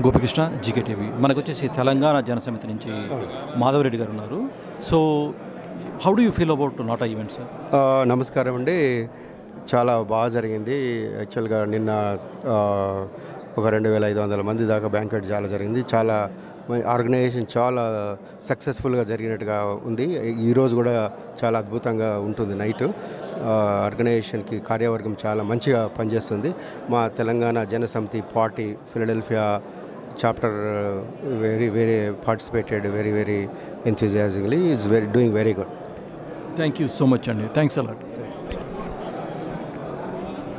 Gopikrishna GK TV మనకు వచ్చేసి తెలంగాణ జనసమితి నుంచి మాధవరెడ్డి గారు ఉన్నారు so how do you feel about NATA event sir ఆ, నమస్కారం అండి చాలా బాగా జరిగింది యాక్చువల్గా నిన్న ఆ, ఒక రెండు వేల ఐదు వందల మంది దాకా బ్యాంకెట్ చాలా జరిగింది చాలా మ- ఆర్గనైజేషన్ చాలా సక్సెస్ఫుల్గా జరిగినట్టుగా ఉంది ఈరోజు కూడా చాలా అద్భుతంగా ఉంటుంది నైట్ ఆ, ఆర్గనైజేషన్కి కార్యవర్గం చాలా మంచిగా పనిచేస్తుంది మా Telangana Jana Samithi party Philadelphia chapter very very participated very very enthusiastically it's very doing very good thank you so much అండి థ్యాంక్స్ అలాట్